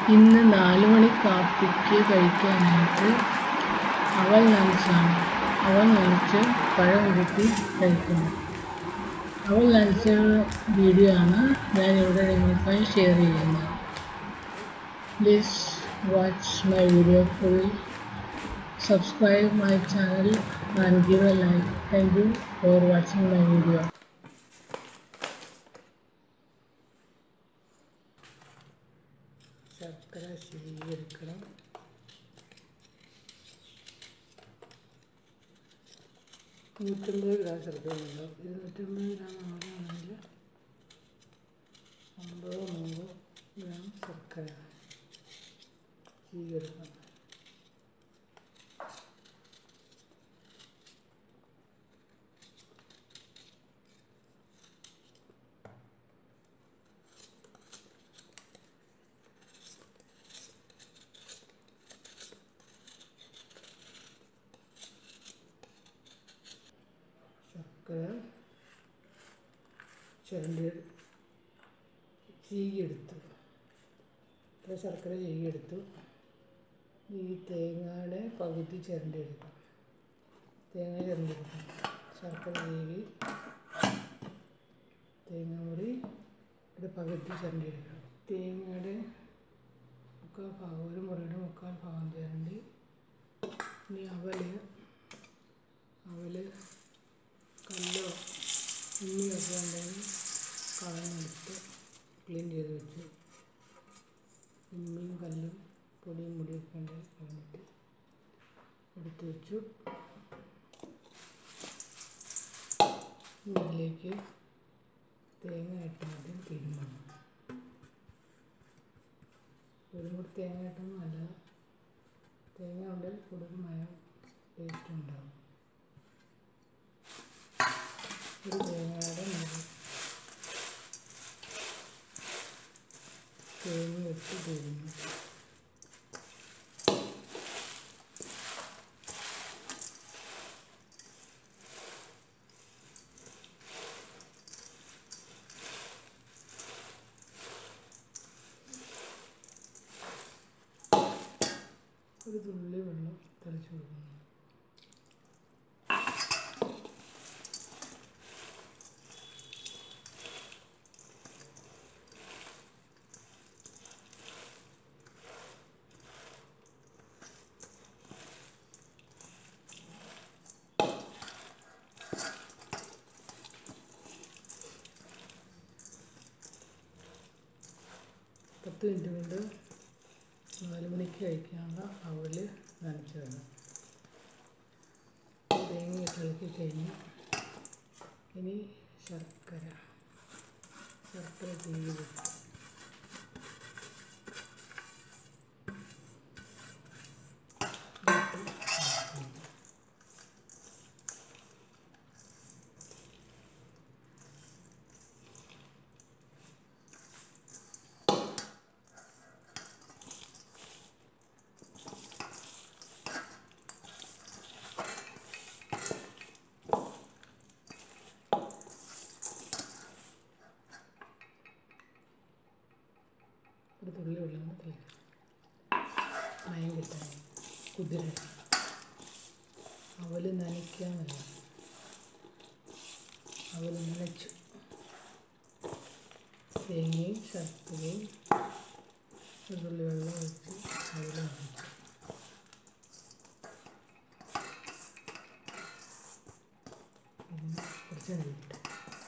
ഇന്ന് നാല് മണി കാപ്പിക്ക് കഴിക്കാനായിട്ട് അവൽ നനച്ചാണ് അവൽ നനച്ച് പഴം കൂട്ടി കഴിക്കുന്നു അവൽ നനച്ച വീഡിയോ ആണ് ഞാനിവിടെ നിങ്ങൾക്കായി ഷെയർ ചെയ്യുന്നത് please watch my video full subscribe my channel and give a like. Thank you for watching my video. ശർക്കര ശീകരിക്കണം നൂറ്റമ്പത് ഗ്രാം ശർക്കര ഉണ്ടാവും ഇരുന്നൂറ്റമ്പത് ഗ്രാം ആണെങ്കിൽ അമ്പതോ നൂറോ ഗ്രാം ശർക്കര ശീകരിക്കണം ശർക്കര ചിരണ്ടി ചീകിയെടുത്തു ഇത്ര ശർക്കര ചീകിയെടുത്തു ഈ തേങ്ങയുടെ പകുതി ചിരണ്ടി എടുക്കാം തേങ്ങ ചിരണ്ടി എടുക്കാം ശർക്കര ചീകി തേങ്ങാമുറി ഇവിടെ പകുതി ചിരണ്ടി എടുക്കാം തേങ്ങയുടെ മുക്കാൽ ഭാഗം ഒരു മുറിയുടെ മുക്കാൽ ഭാഗം ചിരണ്ടി ഇനി അവല് അവല് കല്ലോ ഉണ്ണിയൊക്കെ ഉണ്ടെങ്കിൽ കളഞ്ഞെടുത്ത് ക്ലീൻ ചെയ്ത് വെച്ചു ഉണ്ണിയും കല്ലും പൊടിയും മുടിയൊക്കെ ഉണ്ടെങ്കിൽ കളഞ്ഞിട്ട് എടുത്ത് വെച്ചു ഇതിലേക്ക് തേങ്ങ ഇട്ട് ആദ്യം തിരുമ്മണം ഒരു കൂടി തേങ്ങ ഇട്ടൊന്നും നല്ലത് തേങ്ങ ഉണ്ടെങ്കിൽ കൂടുതൽ മയം ടേസ്റ്റ് ഉണ്ടാവും ഒരു തേങ്ങയുടെ മുറി തേങ്ങ ഇട്ട് തിരിഞ്ഞു ഒരു തുള്ളി വെള്ളം തെളിച്ച് കൊടുക്കുന്നു പത്ത് മിനിറ്റ് കൊണ്ട് നാല് മണിക്ക് കഴിക്കാനുള്ള അവല് നനച്ചതാണ് തേങ്ങ ഇളക്കി കഴിഞ്ഞു ഇനി ശർക്കര ശർക്കര തീര് ഒരു തുള്ളി വെള്ളം കൂടെ തെളിക്കും മയം കിട്ടാൻ കുതിര അവല് നനയ്ക്കാന്നല്ല അവല് നനച്ചു തേങ്ങയും ശർക്കരയും ഒരു തുള്ളി വെള്ളം ഒഴിച്ച് അവല് നനച്ചു പിന്നെ കുറച്ച് നെയ്യിട്ട്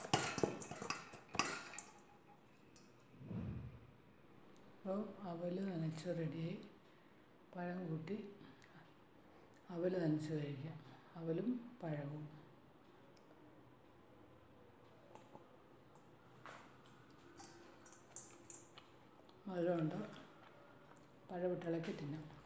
അപ്പോൾ അവൽ നനച്ച് റെഡിയായി പഴം കൂട്ടി അവൽ നനച്ച് കഴിക്കാം അവലും പഴവും മധുരമുണ്ട് പഴമിട്ടിളക്കി തിന്നാം